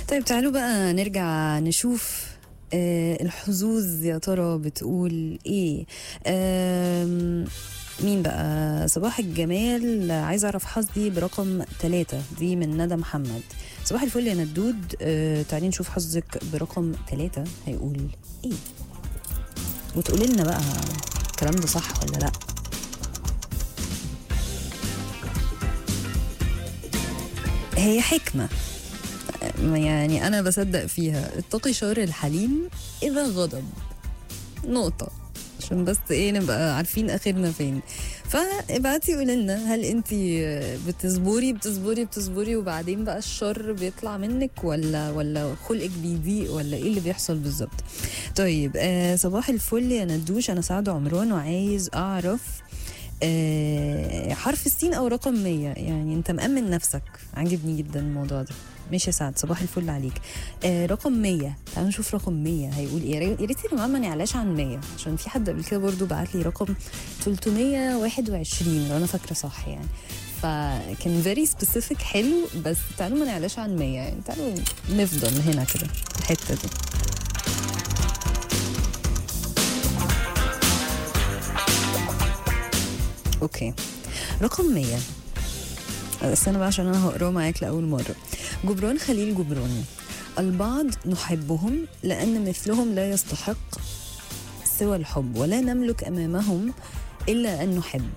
طيب تعالوا بقى نرجع نشوف آه الحظوظ يا ترى بتقول ايه آم، مين بقى صباح الجمال عايز اعرف حظي برقم ثلاثة دي من ندى محمد صباح الفل يا ندود آه تعالي نشوف حظك برقم ثلاثة هيقول ايه وتقولي لنا بقى الكلام ده صح ولا لا هي حكمة يعني أنا بصدق فيها اتقي شر الحليم إذا غضب نقطة عشان بس ايه نبقى عارفين اخرنا فين فابعتي قولي لنا هل انت بتصبري بتصبري بتصبري وبعدين بقى الشر بيطلع منك ولا ولا خلقك بيضيق ولا ايه اللي بيحصل بالظبط طيب آه صباح الفل يا ندوش انا سعد عمران وعايز اعرف آه حرف السين او رقم 100 يعني انت مأمن نفسك عاجبني جدا الموضوع ده ماشي يا سعد صباح الفل عليك آه رقم 100 تعالوا نشوف رقم 100 هيقول ايه يا ريت يا جماعه ما نعلاش عن 100 عشان في حد قبل كده برضو بعت لي رقم 321 لو انا فاكره صح يعني فكان فيري سبيسيفيك حلو بس تعالوا ما نعلاش عن 100 يعني تعالوا نفضل هنا كده في الحته دي اوكي رقم 100 استنى بقى عشان انا هقراه معاك لاول مره جبران خليل جبران البعض نحبهم لان مثلهم لا يستحق سوى الحب ولا نملك امامهم الا ان نحب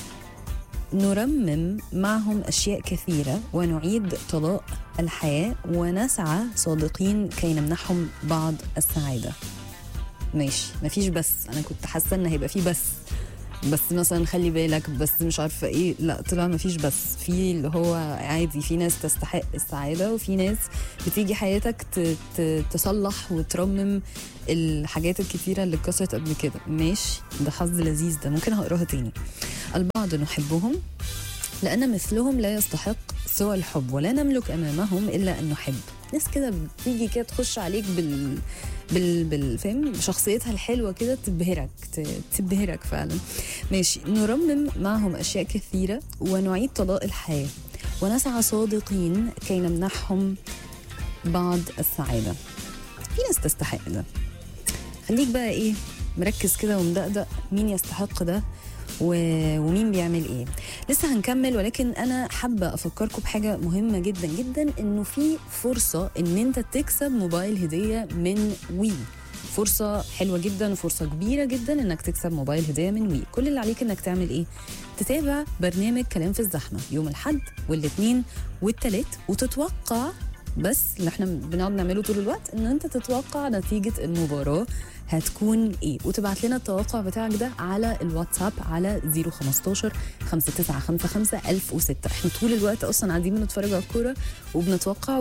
نرمم معهم اشياء كثيره ونعيد طلاء الحياه ونسعى صادقين كي نمنحهم بعض السعاده ماشي مفيش بس انا كنت حاسه ان هيبقى في بس بس مثلا خلي بالك بس مش عارفه ايه لا طلع ما فيش بس في اللي هو عادي في ناس تستحق السعاده وفي ناس بتيجي حياتك ت- ت- تصلح وترمم الحاجات الكتيره اللي اتكسرت قبل كده ماشي ده حظ لذيذ ده ممكن هقراها تاني البعض نحبهم لأن مثلهم لا يستحق سوى الحب ولا نملك أمامهم إلا أن نحب ناس كده بتيجي كده تخش عليك بال بال, بال... فاهم بشخصيتها الحلوه كده تبهرك ت... تبهرك فعلا ماشي نرمم معهم اشياء كثيره ونعيد طلاء الحياه ونسعى صادقين كي نمنحهم بعض السعاده في ناس تستحق ده خليك بقى ايه مركز كده ومدقدق مين يستحق ده و... ومين بيعمل ايه لسه هنكمل ولكن انا حابه افكركم بحاجه مهمه جدا جدا انه في فرصه ان انت تكسب موبايل هديه من وي فرصة حلوة جدا وفرصة كبيرة جدا انك تكسب موبايل هدية من وي كل اللي عليك انك تعمل ايه تتابع برنامج كلام في الزحمة يوم الحد والاثنين والتلات وتتوقع بس اللي احنا بنقعد نعمله طول الوقت ان انت تتوقع نتيجة المباراة هتكون ايه وتبعت لنا التوقع بتاعك ده على الواتساب على 015 5955 1006 احنا طول الوقت اصلا قاعدين بنتفرج على الكوره وبنتوقع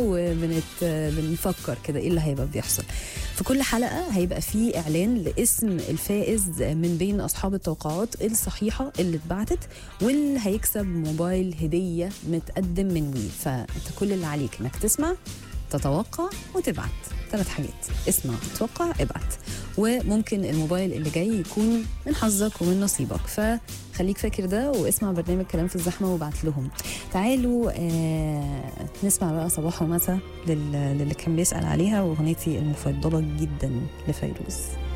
وبنفكر كده ايه اللي هيبقى بيحصل في كل حلقه هيبقى في اعلان لاسم الفائز من بين اصحاب التوقعات الصحيحه اللي اتبعتت واللي هيكسب موبايل هديه متقدم من وي فانت كل اللي عليك انك تسمع تتوقع وتبعت ثلاث حاجات اسمع توقع ابعت وممكن الموبايل اللي جاي يكون من حظك ومن نصيبك فخليك فاكر ده واسمع برنامج كلام في الزحمه وابعت لهم تعالوا آه نسمع بقى صباح ومساء لل- للي كان بيسال عليها واغنيتي المفضله جدا لفيروز